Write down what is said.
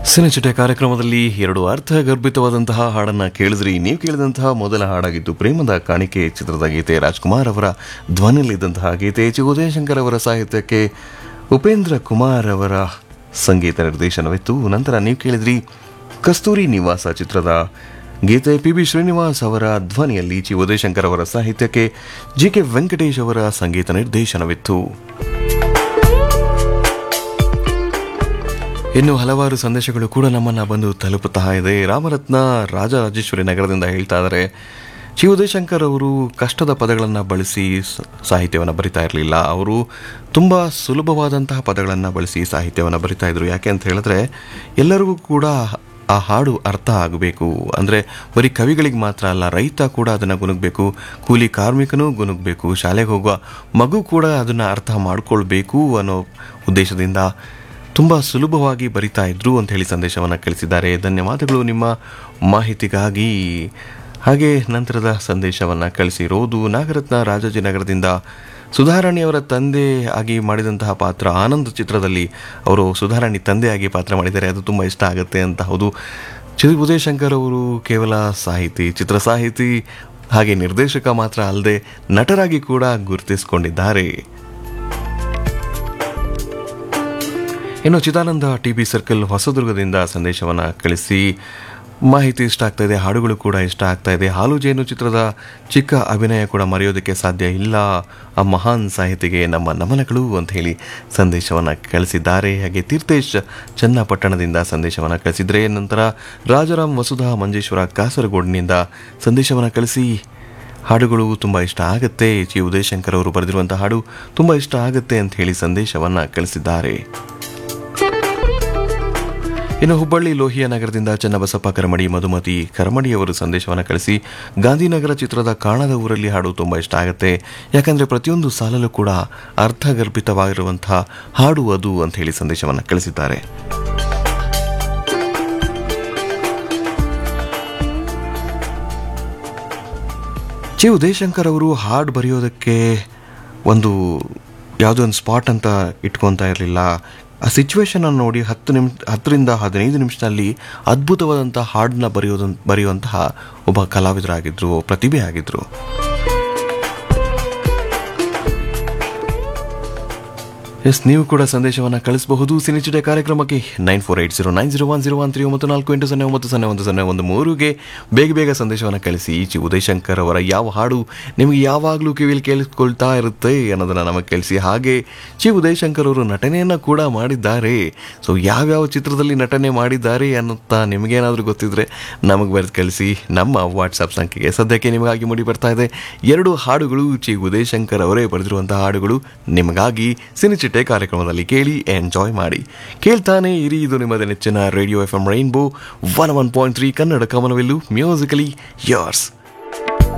ಸಿನಿಚಿಟೆ ಕಾರ್ಯಕ್ರಮದಲ್ಲಿ ಎರಡು ಅರ್ಥಗರ್ಭಿತವಾದಂತಹ ಹಾಡನ್ನ ಕೇಳಿದ್ರಿ ನೀವು ಕೇಳಿದಂತಹ ಮೊದಲ ಹಾಡಾಗಿದ್ದು ಪ್ರೇಮದ ಕಾಣಿಕೆ ಚಿತ್ರದ ಗೀತೆ ರಾಜ್ಕುಮಾರ್ ಅವರ ಧ್ವನಿಯಲ್ಲಿದ್ದಂತಹ ಗೀತೆ ಚಿ ಉದಯಶಂಕರ್ ಅವರ ಸಾಹಿತ್ಯಕ್ಕೆ ಉಪೇಂದ್ರ ಕುಮಾರ್ ಅವರ ಸಂಗೀತ ನಿರ್ದೇಶನವಿತ್ತು ನಂತರ ನೀವು ಕೇಳಿದ್ರಿ ಕಸ್ತೂರಿ ನಿವಾಸ ಚಿತ್ರದ ಗೀತೆ ಪಿ ಬಿ ಶ್ರೀನಿವಾಸ್ ಅವರ ಧ್ವನಿಯಲ್ಲಿ ಚಿ ಉದಯಶಂಕರ್ ಅವರ ಸಾಹಿತ್ಯಕ್ಕೆ ಜಿ ಕೆ ವೆಂಕಟೇಶ್ ಅವರ ಸಂಗೀತ ನಿರ್ದೇಶನವಿತ್ತು ಇನ್ನು ಹಲವಾರು ಸಂದೇಶಗಳು ಕೂಡ ನಮ್ಮನ್ನ ಬಂದು ತಲುಪುತ್ತಾ ಇದೆ ರಾಮರತ್ನ ರಾಜರಾಜೇಶ್ವರಿ ನಗರದಿಂದ ಹೇಳ್ತಾ ಇದ್ದಾರೆ ಚಿ ಉದಯಶಂಕರ್ ಅವರು ಕಷ್ಟದ ಪದಗಳನ್ನು ಬಳಸಿ ಸ- ಸಾಹಿತ್ಯವನ್ನು ಬರಿತಾ ಇರಲಿಲ್ಲ ಅವರು ತುಂಬ ಸುಲಭವಾದಂತಹ ಪದಗಳನ್ನು ಬಳಸಿ ಸಾಹಿತ್ಯವನ್ನು ಬರಿತಾ ಇದ್ರು ಯಾಕೆ ಅಂತ ಹೇಳಿದ್ರೆ ಎಲ್ಲರಿಗೂ ಕೂಡ ಆ ಹಾಡು ಅರ್ಥ ಆಗಬೇಕು ಅಂದರೆ ಬರೀ ಕವಿಗಳಿಗೆ ಮಾತ್ರ ಅಲ್ಲ ರೈತ ಕೂಡ ಅದನ್ನು ಗುನುಗಬೇಕು ಕೂಲಿ ಕಾರ್ಮಿಕನೂ ಗುನುಗಬೇಕು ಶಾಲೆಗೆ ಹೋಗುವ ಮಗು ಕೂಡ ಅದನ್ನು ಅರ್ಥ ಮಾಡ್ಕೊಳ್ಬೇಕು ಅನ್ನೋ ಉದ್ದೇಶದಿಂದ ತುಂಬ ಸುಲಭವಾಗಿ ಬರಿತಾ ಇದ್ರು ಅಂತ ಹೇಳಿ ಸಂದೇಶವನ್ನು ಕಳಿಸಿದ್ದಾರೆ ಧನ್ಯವಾದಗಳು ನಿಮ್ಮ ಮಾಹಿತಿಗಾಗಿ ಹಾಗೆ ನಂತರದ ಸಂದೇಶವನ್ನು ಕಳಿಸಿರೋದು ನಾಗರತ್ನ ರಾಜಾಜಿನಗರದಿಂದ ಸುಧಾರಾಣಿಯವರ ತಂದೆ ಆಗಿ ಮಾಡಿದಂತಹ ಪಾತ್ರ ಆನಂದ್ ಚಿತ್ರದಲ್ಲಿ ಅವರು ಸುಧಾರಾಣಿ ತಂದೆಯಾಗಿ ಪಾತ್ರ ಮಾಡಿದ್ದಾರೆ ಅದು ತುಂಬ ಇಷ್ಟ ಆಗುತ್ತೆ ಅಂತ ಹೌದು ಚಿ ಉದಯಶಂಕರ್ ಅವರು ಕೇವಲ ಸಾಹಿತಿ ಚಿತ್ರ ಸಾಹಿತಿ ಹಾಗೆ ನಿರ್ದೇಶಕ ಮಾತ್ರ ಅಲ್ಲದೆ ನಟರಾಗಿ ಕೂಡ ಗುರುತಿಸಿಕೊಂಡಿದ್ದಾರೆ ಇನ್ನು ಚಿದಾನಂದ ಟಿ ಬಿ ಸರ್ಕಲ್ ಹೊಸದುರ್ಗದಿಂದ ಸಂದೇಶವನ್ನು ಕಳಿಸಿ ಮಾಹಿತಿ ಇಷ್ಟ ಆಗ್ತಾ ಇದೆ ಹಾಡುಗಳು ಕೂಡ ಇಷ್ಟ ಆಗ್ತಾ ಇದೆ ಹಾಲು ಜೇನು ಚಿತ್ರದ ಚಿಕ್ಕ ಅಭಿನಯ ಕೂಡ ಮರೆಯೋದಕ್ಕೆ ಸಾಧ್ಯ ಇಲ್ಲ ಆ ಮಹಾನ್ ಸಾಹಿತಿಗೆ ನಮ್ಮ ನಮನಗಳು ಅಂತ ಹೇಳಿ ಸಂದೇಶವನ್ನು ಕಳಿಸಿದ್ದಾರೆ ಹಾಗೆ ತೀರ್ಥೇಶ್ ಚನ್ನಪಟ್ಟಣದಿಂದ ಸಂದೇಶವನ್ನು ಕಳಿಸಿದರೆ ನಂತರ ರಾಜಾರಾಮ್ ವಸುಧಾ ಮಂಜೇಶ್ವರ ಕಾಸರಗೋಡಿನಿಂದ ಸಂದೇಶವನ್ನು ಕಳಿಸಿ ಹಾಡುಗಳು ತುಂಬ ಇಷ್ಟ ಆಗುತ್ತೆ ಚಿ ಉದಯಶಂಕರ್ ಅವರು ಬರೆದಿರುವಂಥ ಹಾಡು ತುಂಬ ಇಷ್ಟ ಆಗುತ್ತೆ ಅಂತ ಹೇಳಿ ಸಂದೇಶವನ್ನು ಕಳಿಸಿದ್ದಾರೆ ಇನ್ನು ಹುಬ್ಬಳ್ಳಿ ಲೋಹಿಯ ನಗರದಿಂದ ಚನ್ನಬಸಪ್ಪ ಕರಮಡಿ ಮಧುಮತಿ ಕರಮಡಿಯವರು ಸಂದೇಶವನ್ನು ಕಳಿಸಿ ಗಾಂಧಿನಗರ ಚಿತ್ರದ ಕಾಣದ ಊರಲ್ಲಿ ಹಾಡು ತುಂಬ ಇಷ್ಟ ಆಗುತ್ತೆ ಯಾಕಂದ್ರೆ ಪ್ರತಿಯೊಂದು ಸಾಲಲ್ಲೂ ಕೂಡ ಅರ್ಥಗರ್ಭಿತವಾಗಿರುವಂತಹ ಹಾಡು ಅದು ಅಂತ ಹೇಳಿ ಸಂದೇಶವನ್ನು ಕಳಿಸಿದ್ದಾರೆ ಚಿ ಉದಯಶಂಕರ್ ಅವರು ಹಾಡು ಬರೆಯೋದಕ್ಕೆ ಒಂದು ಯಾವುದೋ ಒಂದು ಸ್ಪಾಟ್ ಅಂತ ಇಟ್ಕೊತಾ ಇರಲಿಲ್ಲ ಆ ಸಿಚುವೇಶನ್ ಅನ್ನು ನೋಡಿ ಹತ್ತು ನಿಮಿಷ ಹತ್ತರಿಂದ ಹದಿನೈದು ನಿಮಿಷದಲ್ಲಿ ಅದ್ಭುತವಾದಂಥ ಹಾಡನ್ನ ಬರೆಯೋದ ಬರೆಯುವಂತಹ ಒಬ್ಬ ಕಲಾವಿದರಾಗಿದ್ದರು ಪ್ರತಿಭೆ ಆಗಿದ್ದರು ಎಸ್ ನೀವು ಕೂಡ ಸಂದೇಶವನ್ನು ಕಳಿಸಬಹುದು ಸಿನಿಚಿಡೆ ಕಾರ್ಯಕ್ರಮಕ್ಕೆ nine four eight zero nine zero one zero one three ಒಂಬತ್ತು ನಾಲ್ಕು ಎಂಟು ಸೊನ್ನೆ ಒಂಬತ್ತು ಸೊನ್ನೆ ಒಂದು ಸೊನ್ನೆ ಒಂದು ಮೂರುಗೆ ಬೇಗ ಬೇಗ ಸಂದೇಶವನ್ನು ಕಳಿಸಿ ಚಿ ಉದಯಶಂಕರ್ ಅವರ ಯಾವ ಹಾಡು ನಿಮಗೆ ಯಾವಾಗಲೂ ಕಿವಿಯಲ್ಲಿ ಕೇಳಿಸ್ಕೊಳ್ತಾ ಇರುತ್ತೆ ಅನ್ನೋದನ್ನು ನಮಗೆ ಕಳಿಸಿ ಹಾಗೆ ಚಿ ಉದಯಶಂಕರ್ ಅವರು ನಟನೆಯನ್ನು ಕೂಡ ಮಾಡಿದ್ದಾರೆ ಸೊ ಯಾವ್ಯಾವ ಚಿತ್ರದಲ್ಲಿ ನಟನೆ ಮಾಡಿದ್ದಾರೆ ಅನ್ನುತ್ತಾ ನಿಮಗೇನಾದರೂ ಗೊತ್ತಿದ್ರೆ ನಮಗೆ ಬರೆದು ಕಳಿಸಿ ನಮ್ಮ ವಾಟ್ಸಪ್ ಸಂಖ್ಯೆಗೆ ಸದ್ಯಕ್ಕೆ ನಿಮಗಾಗಿ ಮೂಡಿ ಬರ್ತಾ ಇದೆ ಎರಡು ಹಾಡುಗಳು ಚಿ ಉದಯಶಂಕರ್ ಅವರೇ ಬರೆದಿರುವಂತಹ ಹಾಡುಗಳು ನಿಮಗಾಗಿ ಸಿನಿಚಿಟ್ಟೆ ಕಾರ್ಯಕ್ರಮದಲ್ಲಿ ಕೇಳಿ ಎಂಜಾಯ್ ಮಾಡಿ ಕೇಳ್ತಾನೆ ಇರಿ ಇದು ನಿಮ್ಮದ ನೆಚ್ಚಿನ radio F M rainbow one one point three Kannada ಕಮನವೆಲ್ಲು ಮ್ಯೂಸಿಕಲಿ ಯೋರ್ಸ್